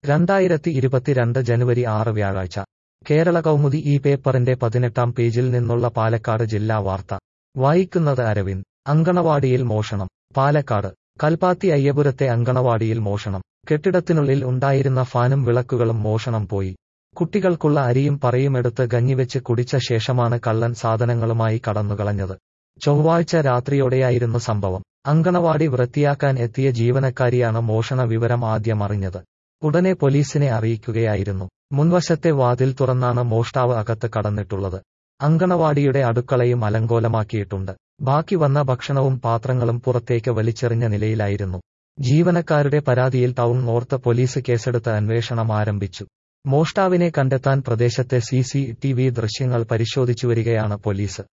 രണ്ടായിരത്തി ഇരുപത്തിരണ്ട് ജനുവരി ആറ് വ്യാഴാഴ്ച കേരള കൗമുദി ഈ പേപ്പറിന്റെ പതിനെട്ടാം പേജിൽ നിന്നുള്ള പാലക്കാട് ജില്ലാ വാർത്ത വായിക്കുന്നത് അരവിന്ദ് അങ്കണവാടിയിൽ മോഷണം പാലക്കാട് കൽപ്പാത്തി അയ്യപുരത്തെ അങ്കണവാടിയിൽ മോഷണം കെട്ടിടത്തിനുള്ളിൽ ഉണ്ടായിരുന്ന ഫാനും വിളക്കുകളും മോഷണം പോയി കുട്ടികൾക്കുള്ള അരിയും പറയുമെടുത്ത് ഗഞ്ഞിവെച്ച് കുടിച്ച ശേഷമാണ് കള്ളൻ സാധനങ്ങളുമായി കടന്നുകളഞ്ഞത് ചൊവ്വാഴ്ച രാത്രിയോടെയായിരുന്നു സംഭവം അങ്കണവാടി വൃത്തിയാക്കാൻ എത്തിയ ജീവനക്കാരിയാണ് മോഷണ വിവരം ആദ്യം അറിഞ്ഞത് ഉടനെ പോലീസിനെ അറിയിക്കുകയായിരുന്നു മുൻവശത്തെ വാതിൽ തുറന്നാണ് മോഷ്ടാവ് അകത്ത് കടന്നിട്ടുള്ളത് അങ്കണവാടിയുടെ അടുക്കളയും അലങ്കോലമാക്കിയിട്ടുണ്ട് ബാക്കി വന്ന ഭക്ഷണവും പാത്രങ്ങളും പുറത്തേക്ക് വലിച്ചെറിഞ്ഞ നിലയിലായിരുന്നു ജീവനക്കാരുടെ പരാതിയിൽ ടൗൺ നോർത്ത് പോലീസ് കേസെടുത്ത് അന്വേഷണം ആരംഭിച്ചു മോഷ്ടാവിനെ കണ്ടെത്താൻ പ്രദേശത്തെ സി സി ടി വി ദൃശ്യങ്ങൾ പരിശോധിച്ചുവരികയാണ് പോലീസ്